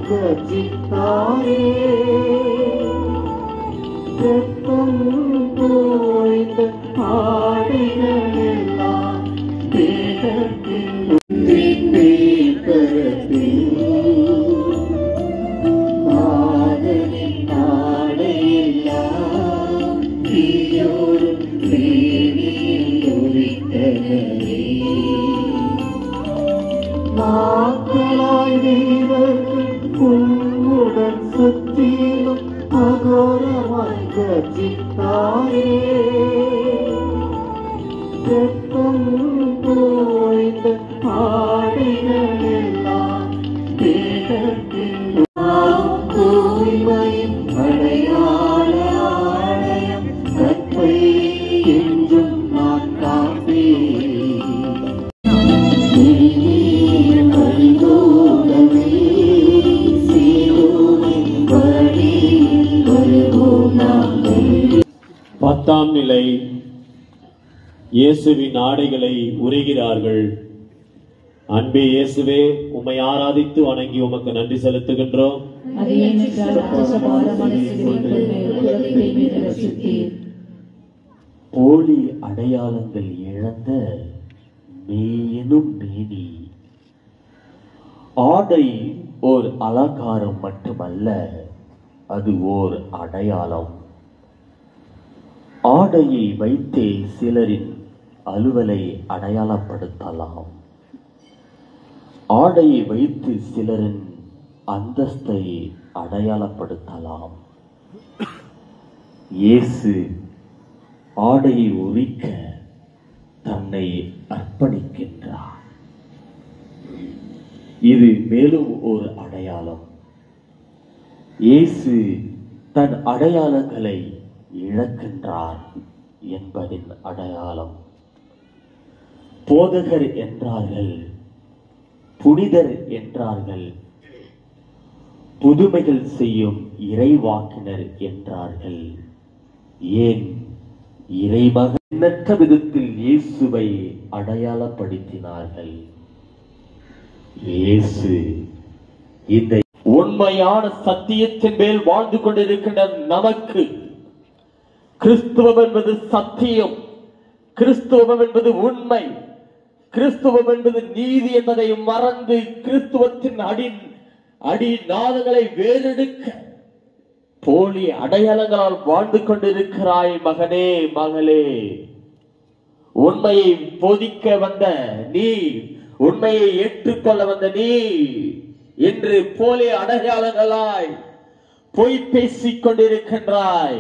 கர்ஜித்தாயே வெப்பம் தோய்ந்த ஆடைகளெல்லாம் தேகத்தில் உன்னை பரப்பில் நாதனின் ஆடையெல்லாம் தீயோடும் தேனியில் ஒலித்தனரே நாட்களாய் வீரர்கள் உம்முடன் சுற்றிலும் அகோரமாய் கர்ஜித்தாயே வெப்பம் தோய்ந்த ஆடைகளெல்லாம் தேகத்தில் தூய்மையின் அடையாள ஆலயம் கற்பை என்றும் நான் காப்பேன் பத்தாம் நிலை இயேசுவின் ஆடைகளை உரைகிறார்கள் அன்பே இயேசுவே உம்மை ஆராதித்து வணங்கி உமக்கு நன்றி செலுத்துகின்றோம் அது ஏனென்றால் அபாரமான சிலுவை உலகத்தை மீது ரசித்தீர் போலி அடையாளங்கள் இழந்த மேயனும் மேனி ஆடை ஓர் அலங்காரம் மட்டுமல்ல அது ஓர் அடையாளம் ஆடையை வைத்தே சிலரின் அலுவலை அடையாளப்படுத்தலாம் ஆடையை வைத்து சிலரின் அந்தஸ்தை அடையாளப்படுத்தலாம் இயேசு ஆடையை உரிக்க தன்னை அர்ப்பணிக்கின்றார் இது மேலும் ஒரு அடையாளம் இயேசு தன் அடையாளங்களை இழக்கின்றார் என்பதின் அடையாளம் போதகர் என்றார்கள் புனிதர் என்றார்கள் புதுமைகள் செய்யும் இறைவாக்கினர் என்றார்கள் ஏன் இறைமகன் எண்ணற்ற விதத்தில் இயேசுவை அடையாளப்படுத்தினார்கள் இயேசு இந்த உண்மையான சத்தியத்தின் மேல் வாழ்ந்து கொண்டிருக்கின்ற நமக்கு கிறிஸ்துவம் என்பது சத்தியம் கிறிஸ்துவம் என்பது உண்மை கிறிஸ்துவம் என்பது நீதி என்பதை மறந்து கிறிஸ்துவத்தின் அடி அடி நாதங்களை வேறெடுக்க போலி அடையாளங்களால் வாழ்ந்து கொண்டிருக்கிறாய் மகனே மகளே உண்மையை போதிக்க வந்த நீ உண்மையை ஏற்றுக்கொள்ள வந்த நீ இன்று போலி அடையாளங்களாய் பொய் பேசிக் கொண்டிருக்கின்றாய்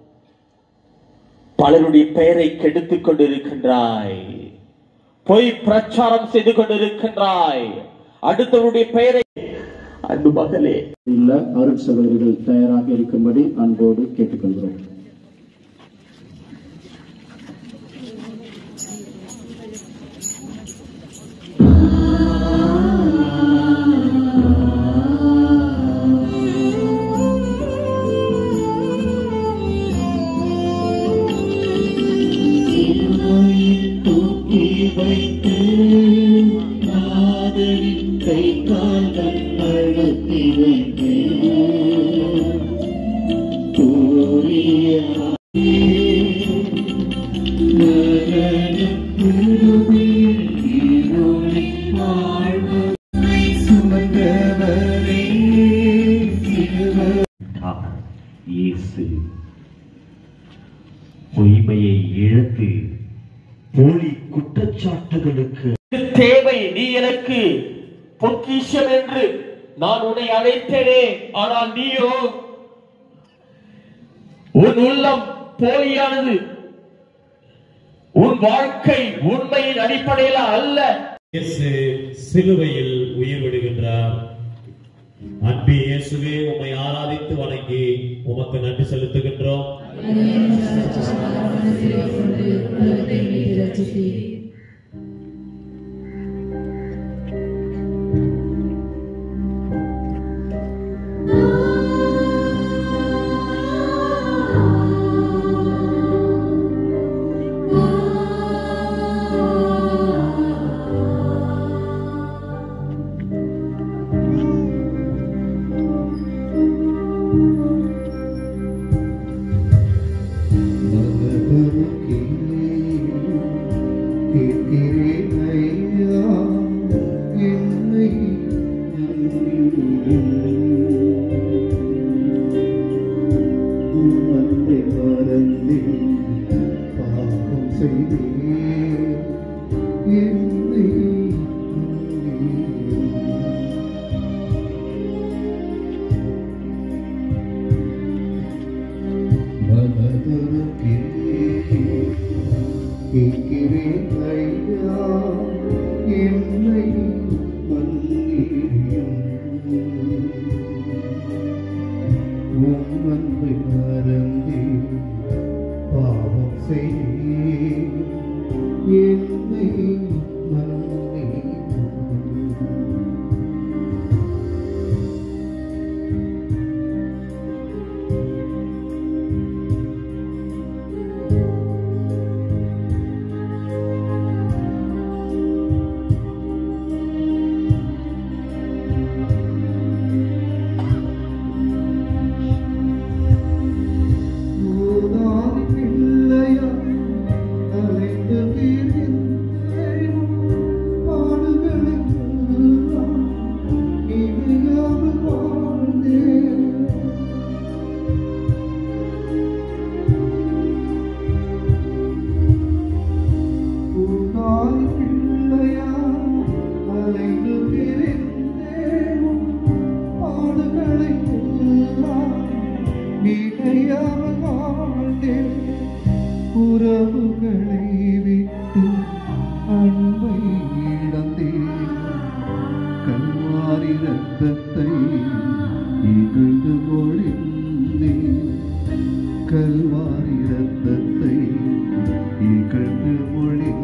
பலருடைய பெயரை கெடுத்துக் கொண்டிருக்கின்றாய் பொய் பிரச்சாரம் செய்து கொண்டிருக்கின்றாய் அடுத்தவருடைய பெயரை அன்பு மகளே உள்ள அருட் சகோதரிகள் தயாராக இருக்கும்படி அன்போடு கேட்டுக்கொள்கிறோம் தூக்கி வைத்து நாதரின் கை கால்கள் அழுத்தி வைத்து தூரிய சுமந்தவரே இயேசு பொய்மையை இழந்து போலி குற்றச்சாட்டுகளுக்கு தேவை நீ எனக்கு பொக்கிஷம் என்று நான் உன்னை அழைத்தேனே ஆனால் நீயோ உன் உள்ளம் போலியானது உன் வாழ்க்கை உண்மையின் அடிப்படையில் அல்ல இயேசு சிலுவையில் உயிர் விடுகின்றார் அன்பி இயேசுவே உம்மை ஆராதித்து வணங்கி உமக்கு நன்றி செலுத்துகின்றோம் உலகத்தை மீது ரசித்தீர் என்னை மன்னியும் உம் அன்பை மறந்தே பாவம் செய்தேன் என்னை மன்னியும் ஓதாதி பிள்ளையா அலைந்து திரிந்தேன் பாடுகளில் எல்லாம் இணையாமல் வாழ்ந்தேன் ஓதாதி பிள்ளையா அலைந்து திரிந்தேன் பாடுகளை எல்லாம் நினையாமல் வாழ்ந்தேன் உறவுகளை விட்டு அன்பை இழந்தேன் கல்வாரி ரத்தத்தை இகழ்ந்து மொழிந்தேன் கல்வாரி ரத்தத்தை இகழ்ந்து மொழிந்தேன்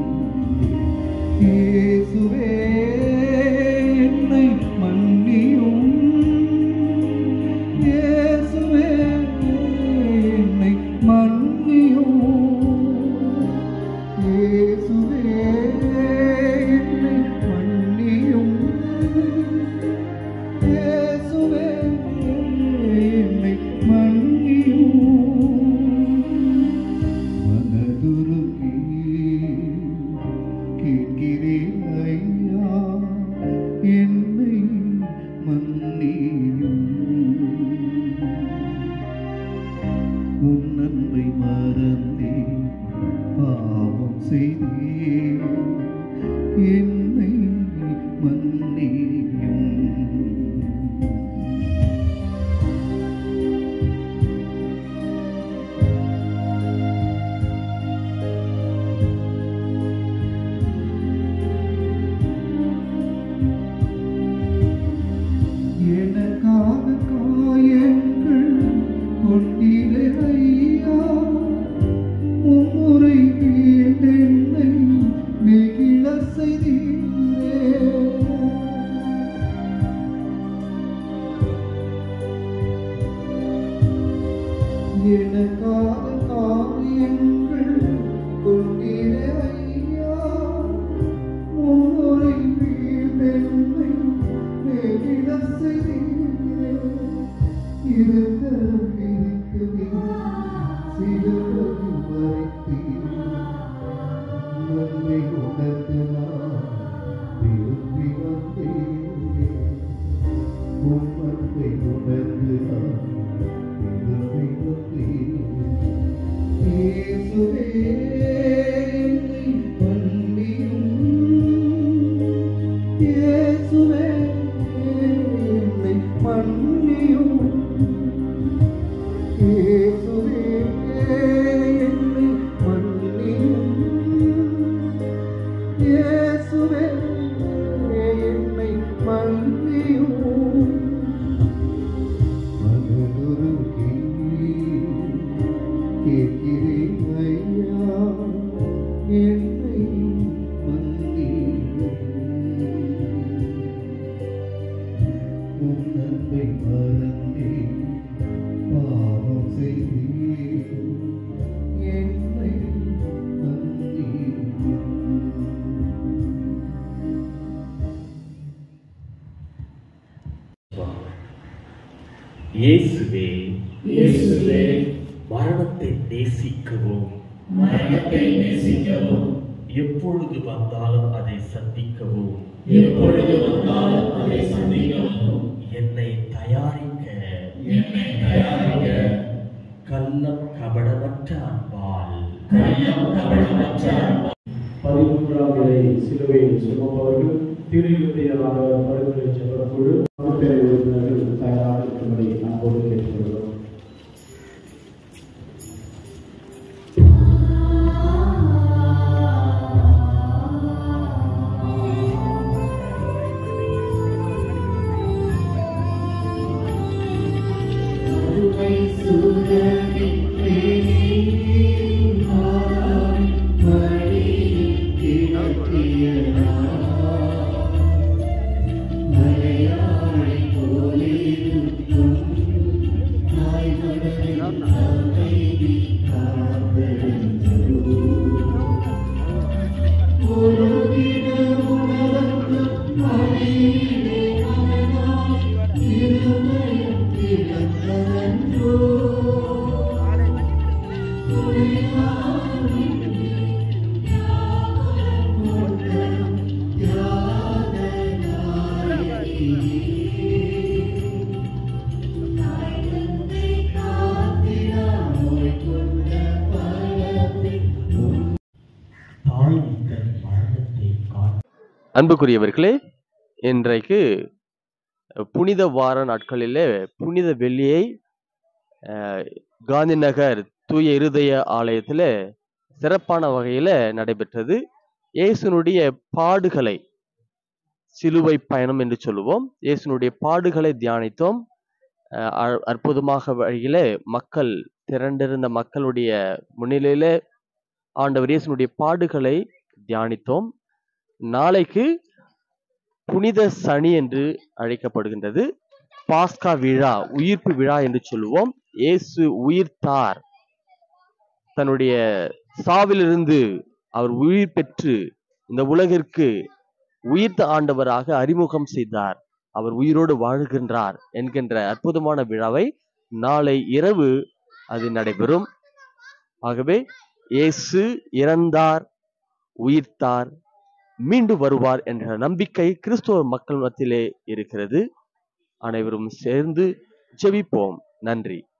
இயேசுவே என்னை மன்னியும் இயேசுவே என்னை மன்னியும் இயேசுவே என்னை மன்னியும் இயேசுவே என்னை மன்னியும் மனதுருகி கேட்கிறேன் ஐயா என்னை மன்னியும் உன் நன்மை மறந்தே பாவம் செய்தே என்னை மன்னியும் எனக்காக காயங்கள் கொண்டீரே ஐயா மும்முறை வீழ்ந்தென்னை நெகிழ செய்தீரே எனக்காக காயங்கள் கொண்டீரே ஐயா மும்முறை வீழ்ந்தென்னை நெகிழ செய்தீரே இருகரம் பிரிக்கவே சிறுவரை மறைத்தீர் நன்மை உணர்ந்து நான் திரும்பி வந்தேன் உன் அன்பை உணர்ந்து நான் திரும்பி வந்தேன் இயேசுவே என்னை மன்னியும் இயேசுவே என்னை மன்னியும் இயேசுவே என்னை மன்னியும் இயேசுவே என்னை மன்னியும் மனதுருகி கேட்கிறேன் ஐயா என்னை மன்னியும் உன் அன்பை மறந்தே பாவம் செய்தேன் என்னை மன்னியும் இயேசுவே இயேசுவே மரணத்தை நேசிக்கவும் மரணத்தை நேசிக்கவும் எப்பொழுது வந்தாலும் அதை சந்திக்கவும் எப்பொழுது வந்தாலும் அதை சந்திக்கவும் என்னை தயாரிக்க என்னை தயாரிக்க கள்ளம் கபடமற்ற அன்பால் கள்ளம் கபடமற்ற பதிமூன்றாம் நிலை சிலுவையில் சுமப்பவர்கள் திருயுத்தியராக பரிந்துரை செல்வக்குழு அமைப்பேரை உறுப்பினர்கள் தயாராக இருக்கும்படி அன்போடு கேட்டுக்கொள்கிறோம் ஆ தாய் தன் மரணத்தை காட்ட அன்புக்குரியவர்களே இன்றைக்கு புனித வார நாட்களிலே புனித வெள்ளியை அஹ், காந்தி நகர் தூய இருதய ஆலயத்தில் சிறப்பான வகையில் நடைபெற்றது இயேசுனுடைய பாடுகளை சிலுவை பயணம் என்று சொல்லுவோம் இயேசுனுடைய பாடுகளை தியானித்தோம் அஹ், அ- அற்புதமாக வழியில மக்கள் திரண்டிருந்த மக்களுடைய முன்னிலையில ஆண்டவர் இயேசுனுடைய பாடுகளை தியானித்தோம் நாளைக்கு புனித சனி என்று அழைக்கப்படுகின்றது பாஸ்கா விழா உயிர்ப்பு விழா என்று சொல்லுவோம் இயேசு உயிர்த்தார் தன்னுடைய சாவிலிருந்து அவர் உயிர் பெற்று இந்த உலகிற்கு உயிர்த்த ஆண்டவராக அறிமுகம் செய்தார் அவர் உயிரோடு வாழுகின்றார் என்கின்ற அற்புதமான விழாவை நாளை இரவு அது நடைபெறும் ஆகவே இயேசு இறந்தார் உயிர்த்தார் மீண்டும் வருவார் என்ற நம்பிக்கை கிறிஸ்துவ மக்கள் மத்தியிலே இருக்கிறது அனைவரும் சேர்ந்து ஜெபிப்போம் நன்றி